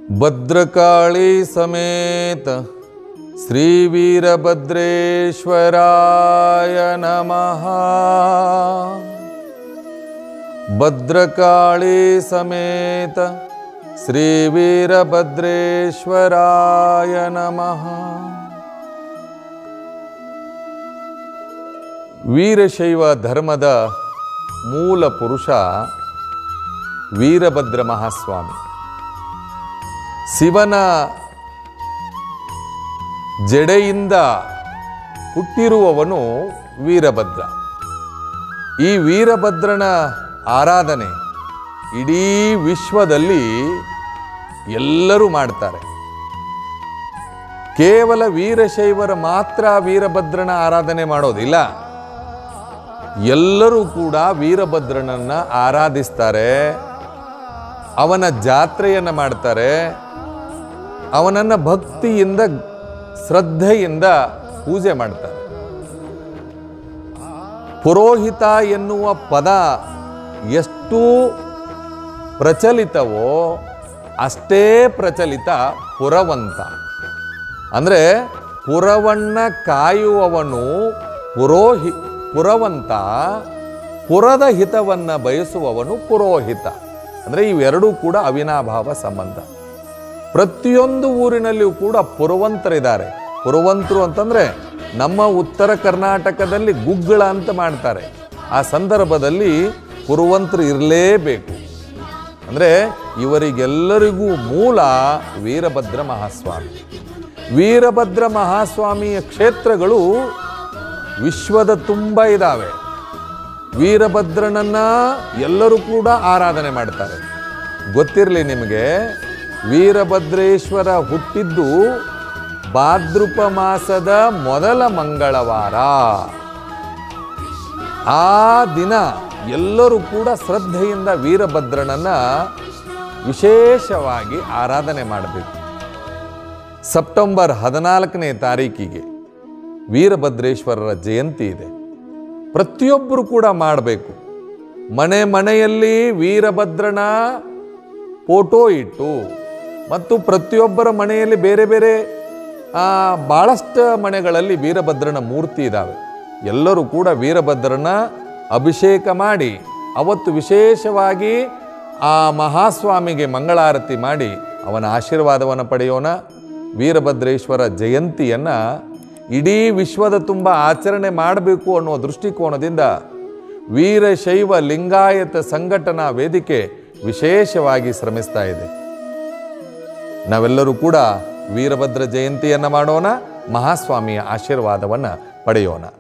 ಭದ್ರಕಾಳಿ ಸಮೇತ ಶ್ರೀ ವೀರಭದ್ರೇಶ್ವರಾಯ ನಮಃ ಭದ್ರಕಾಳಿ ಸಮೇತ ಶ್ರೀ ವೀರಭದ್ರೇಶ್ವರಾಯ ನಮಃ ವೀರಶೈವ ಧರ್ಮದ ಮೂಲ ಪುರುಷ ವೀರಭದ್ರ ಮಹಾಸ್ವಾಮಿ ಶಿವನ ಜಡೆಯಿಂದ ಹುಟ್ಟಿರುವವನು ವೀರಭದ್ರ ಈ ವೀರಭದ್ರನ ಆರಾಧನೆ ಇಡೀ ವಿಶ್ವದಲ್ಲಿ ಎಲ್ಲರೂ ಮಾಡ್ತಾರೆ ಕೇವಲ ವೀರಶೈವರ ಮಾತ್ರ ವೀರಭದ್ರನ ಆರಾಧನೆ ಮಾಡೋದಿಲ್ಲ ಎಲ್ಲರೂ ಕೂಡ ವೀರಭದ್ರನನ್ನ ಆರಾಧಿಸ್ತಾರೆ ಅವನ ಜಾತ್ರೆಯನ್ನು ಮಾಡ್ತಾರೆ ಅವನನ್ನು ಭಕ್ತಿಯಿಂದ ಶ್ರದ್ಧೆಯಿಂದ ಪೂಜೆ ಮಾಡ್ತಾರೆ ಪುರೋಹಿತ ಎನ್ನುವ ಪದ ಎಷ್ಟು ಪ್ರಚಲಿತವೋ ಅಷ್ಟೇ ಪ್ರಚಲಿತ ಪುರವಂತ ಅಂದರೆ ಪುರವನ್ನ ಕಾಯುವವನು ಪುರೋಹಿ ಪುರವಂತ ಪುರದ ಹಿತವನ್ನು ಬಯಸುವವನು ಪುರೋಹಿತ ಅಂದರೆ ಇವೆರಡೂ ಕೂಡ ಅವಿನಾಭಾವ ಸಂಬಂಧ ಪ್ರತಿಯೊಂದು ಊರಿನಲ್ಲಿಯೂ ಕೂಡ ಪುರವಂತರಿದ್ದಾರೆ ಪುರವಂತರು ಅಂತಂದ್ರೆ ನಮ್ಮ ಉತ್ತರ ಕರ್ನಾಟಕದಲ್ಲಿ ಗುಗ್ಗಳ ಅಂತ ಮಾಡ್ತಾರೆ ಆ ಸಂದರ್ಭದಲ್ಲಿ ಪುರವಂತರು ಇರಲೇಬೇಕು ಅಂದರೆ ಇವರಿಗೆಲ್ಲರಿಗೂ ಮೂಲ ವೀರಭದ್ರ ಮಹಾಸ್ವಾಮಿ ವೀರಭದ್ರ ಮಹಾಸ್ವಾಮಿಯ ಕ್ಷೇತ್ರಗಳು ವಿಶ್ವದ ತುಂಬ ಇದ್ದಾವೆ ವೀರಭದ್ರನನ್ನ ಎಲ್ಲರೂ ಕೂಡ ಆರಾಧನೆ ಮಾಡ್ತಾರೆ ಗೊತ್ತಿರಲಿ ನಿಮಗೆ ವೀರಭದ್ರೇಶ್ವರ ಹುಟ್ಟಿದ್ದು ಭಾದ್ರಪ ಮಾಸದ ಮೊದಲ ಮಂಗಳವಾರ ಆ ದಿನ ಎಲ್ಲರೂ ಕೂಡ ಶ್ರದ್ಧೆಯಿಂದ ವೀರಭದ್ರನನ್ನ ವಿಶೇಷವಾಗಿ ಆರಾಧನೆ ಮಾಡಬೇಕು ಸೆಪ್ಟೆಂಬರ್ ಹದಿನಾಲ್ಕನೇ ತಾರೀಕಿಗೆ ವೀರಭದ್ರೇಶ್ವರರ ಜಯಂತಿ ಇದೆ ಪ್ರತಿಯೊಬ್ಬರು ಕೂಡ ಮಾಡಬೇಕು ಮನೆ ಮನೆಯಲ್ಲಿ ವೀರಭದ್ರನ ಫೋಟೋ ಇಟ್ಟು ಮತ್ತು ಪ್ರತಿಯೊಬ್ಬರ ಮನೆಯಲ್ಲಿ ಬೇರೆ ಬೇರೆ ಆ, ಭಾಳಷ್ಟು ಮನೆಗಳಲ್ಲಿ ವೀರಭದ್ರನ ಮೂರ್ತಿ ಇದ್ದಾವೆ ಎಲ್ಲರೂ ಕೂಡ ವೀರಭದ್ರನ ಅಭಿಷೇಕ ಮಾಡಿ ಅವತ್ತು ವಿಶೇಷವಾಗಿ ಆ ಮಹಾಸ್ವಾಮಿಗೆ ಮಂಗಳಾರತಿ ಮಾಡಿ ಅವನ ಆಶೀರ್ವಾದವನ್ನು ಪಡೆಯೋಣ ವೀರಭದ್ರೇಶ್ವರ ಜಯಂತಿಯನ್ನು ಇಡೀ ವಿಶ್ವದ ತುಂಬ ಆಚರಣೆ ಮಾಡಬೇಕು ಅನ್ನುವ ದೃಷ್ಟಿಕೋನದಿಂದ ವೀರಶೈವ ಲಿಂಗಾಯತ ಸಂಘಟನಾ ವೇದಿಕೆ ವಿಶೇಷವಾಗಿ ಶ್ರಮಿಸ್ತಾ ಇದೆ ನಾವೆಲ್ಲರೂ ಕೂಡ ವೀರಭದ್ರ ಜಯಂತಿಯನ್ನು ಮಾಡೋಣ ಮಹಾಸ್ವಾಮಿಯ ಆಶೀರ್ವಾದವನ್ನು ಪಡೆಯೋಣ